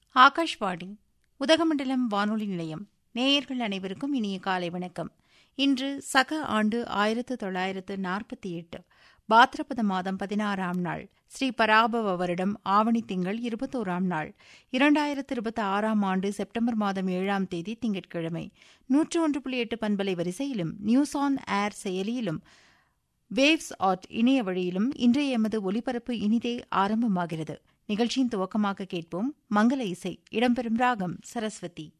ஆகாஷ்வாணி உதகமண்டலம் வானொலி நிலையம் நேயர்கள் அனைவருக்கும் இனிய காலை வணக்கம் இன்று சக ஆண்டு ஆயிரத்து தொள்ளாயிரத்து நாற்பத்தி எட்டு பாத்ரபத மாதம் பதினாறாம் நாள் ஸ்ரீ பராபவ வருடம் ஆவணி திங்கள் இருபத்தோராம் நாள் இரண்டாயிரத்து இருபத்தி ஆறாம் ஆண்டு செப்டம்பர் மாதம் ஏழாம் தேதி திங்கட்கிழமை நூற்று ஒன்று புள்ளி எட்டு பண்பலை வரிசையிலும் நியூஸ் ஆன் ஏர் செயலியிலும் வேவ்ஸ் ஆட் இணைய வழியிலும் இன்றைய எமது ஒலிபரப்பு இனிதே ஆரம்பமாகிறது நிகழ்ச்சியின் துவக்கமாக கேட்போம் மங்கள இசை இடம்பெறும் ராகம் சரஸ்வதி